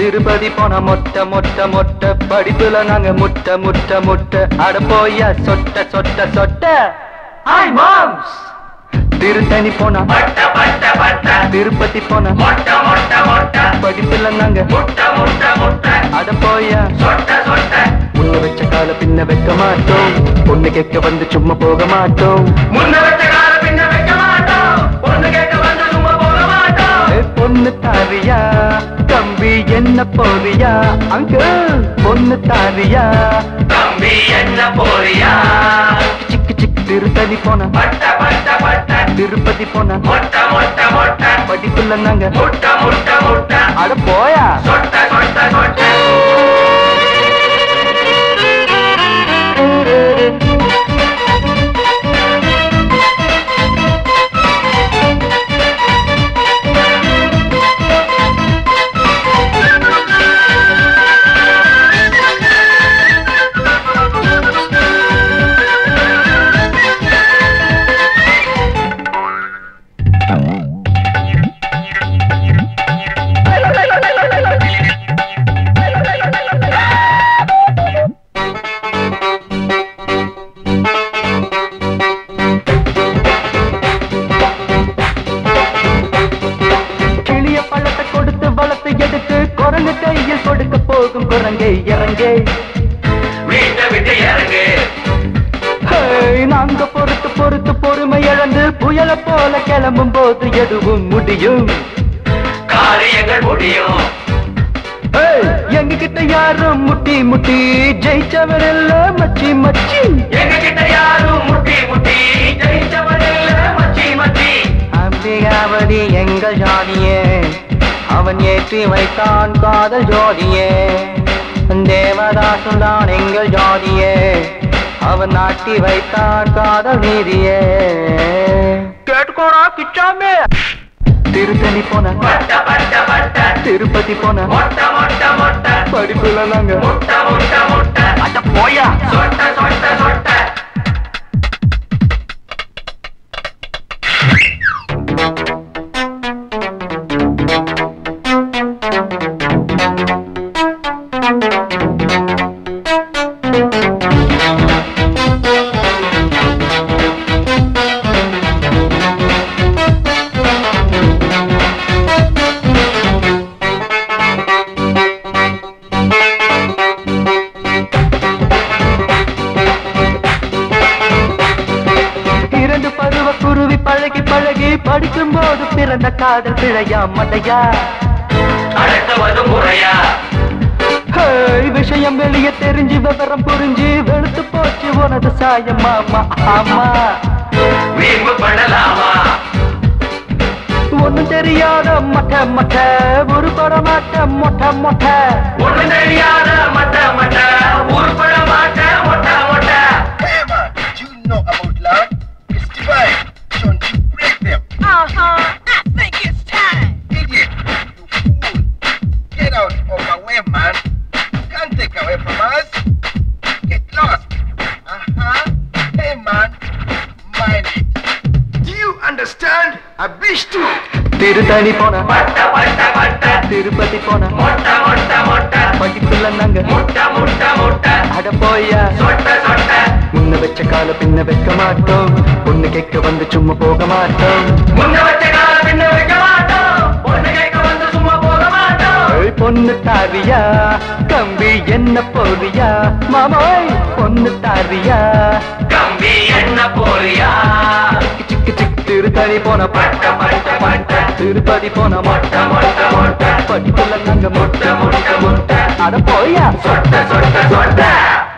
திருப்பதி போன மொட்டை மொட்டை மொட்டை படிப்புல நாங்க முட்டை முட்டை முட்டை அட போயா சொட்ட சொட்ட சொட்ட ஹாய் மாம்ஸ் திருத்தணி போனா பட்ட பட்ட பட்ட திருப்பதி போன மொட்டை மொட்டை மொட்டை படிப்புல நாங்க முட்டை முட்டை முட்டை அட போயா சொட்ட சொட்ட முன்ன வச்ச கால பின்ன வைக்க மாட்டோம் பொண்ணு கேட்க வந்து சும்மா போக மாட்டோம் முன்ன வச்ச கால பின்ன வைக்க மாட்டோம் பொண்ணு கேட்க வந்து சும்மா போக மாட்டோம் ஏ, பொண்ணு தாரியா தம்பி என்ன போறியா அங்கிள் பொண்ணு தாரியா தம்பி என்ன போறியா சிக்கு சிக்கு திருத்தணி போன பட்ட பட்ட பட்ட திருப்பதி போன மொட்டை மொட்டை மொட்டை படிப்புல நாங்க முட்டை முட்டை முட்டை அட போயா சொட்ட சொட்ட சொட்ட கிளிய பழத்தை கொடுத்து வளர்த்து எடுத்து குரங்கு கையில் கொடுக்க போகும் குரங்கே இறங்கே வீட்டை விட்டு இறங்கு ஹேய், நாங்க பொறுத்து பொறுத்து பொறுமை இழந்து புயல போல கிளம்பும் போது எதுவும் முடியும் காரியங்கள் முடியும் ஏய், எங்க கிட்ட யாரும் முட்டி முட்டி ஜெயிச்சவர் இல்ல மச்சி மச்சி எங்க கிட்ட யாரும் முட்டி முட்டி ஜெயிச்சவன் இல்ல மச்சி மச்சி அம்பிகாவதி எங்கள் ஜாதியே அவன் ஏற்றி வைத்தான் காதல் ஜோதியே தேவதாசும் தான் எங்கள் ஜாதியே அவன் நாட்டி வைத்தான் காதல் நீதியே கேட்டுக்கோடா கிச்சாமே திருத்தணி போன பட்ட பட்ட பட்ட திருப்பதி போன மொட்டை மொட்டை மொட்டை படிப்புல நாங்க முட்டை முட்டை முட்டை அட போயா சொட்ட சொட்ட சொட்ட இரண்டு பருவ குருவி பழகி பழகி படிக்கும் போது பிறந்த காதல் பிழையா மடையா அடுத்தவது முறையா ஹேய், விஷயம் வெளியே தெரிஞ்சு விவரம் புரிஞ்சு வெளுத்து போச்சு உனது சாயம் மாமா ஆமா வீம்பு பண்ணலாமா ஒண்ணும் தெரியாத மொட்டை மொட்டை ஒரு படமாட்ட மொட்டை மொட்டை ஒண்ணு தெரியாத மட்ட மட்ட உருப்பட மாட்ட மொட்ட மொட்ட Hey man, do you know about love? It's divine. Don't you break them. Uh-huh. I think it's time. Idiot, you fool. Get out of my way, man. You can't take away from us. Get lost. Uh-huh. Hey man, mind it. Do you understand? I wish to. Tiruttani போன பட்ட பட்ட பட்ட திருப்பதி போன மொட்ட மொட்ட மொட்ட படிப்புல நாங்க முட்டை முட்டை முட்டை அட போயா சொட்ட சொட்ட முன்ன வச்ச கால பின்ன வைக்க மாட்டோம் பொண்ணு கேட்க வந்து சும்மா போக மாட்டோம் முன்ன வச்ச கால பின்ன வைக்க மாட்டோம் பொண்ணு கேட்க வந்து சும்மா போக மாட்டோம் ஏய், பொண்ணு தாரியா கம்பி என்ன போறியா மாமோய் பொண்ணு தாரியா கம்பி என்ன போறியா சிக்கு சிக்கு சிக்கு திருத்தணி போன பட்ட பட்ட பட்ட திருப்பதி போன மொட்ட மொட்ட மொட்ட படிப்புல நாங்க முட்டை முட்டை முட்டை அட போயா சொட்ட சொட்ட சொட்ட